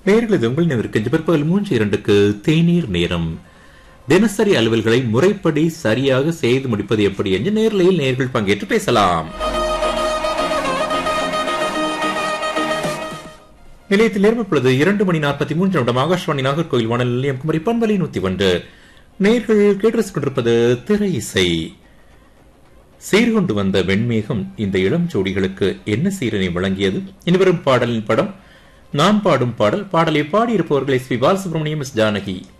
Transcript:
நேர்களது உங்கள் நினைவிற்கு இன்று பிற்பகல் மூன்று இரண்டுக்கு தேநீர் நேரம் தினசரி அலுவல்களை முறைப்படி சரியாக செய்து முடிப்பது எப்படி என்று நேர்லையில் நேர்கள் பங்கேற்று பேசலாம் நிலையத்தில் ஏற்படுவது இரண்டு மணி நாற்பத்தி மூன்று நிமிடம் ஆகாஷ்வாணி நாகர்கோயில் வானல் நிலையம் குமரி பண்பலை நூத்தி ஒன்று நேர்கள் கேட்டு கொண்டிருப்பது திரை இசை சீர்கொண்டு வந்த வெண்மேகம் இந்த இளம் ஜோடிகளுக்கு என்ன சீரனை வழங்கியது இனிவரும் பாடலின் படம் நான் பாடும் பாடல் பாடலை பாடியிருப்பவர்கள் S P Balasubrahmanyam S Janaki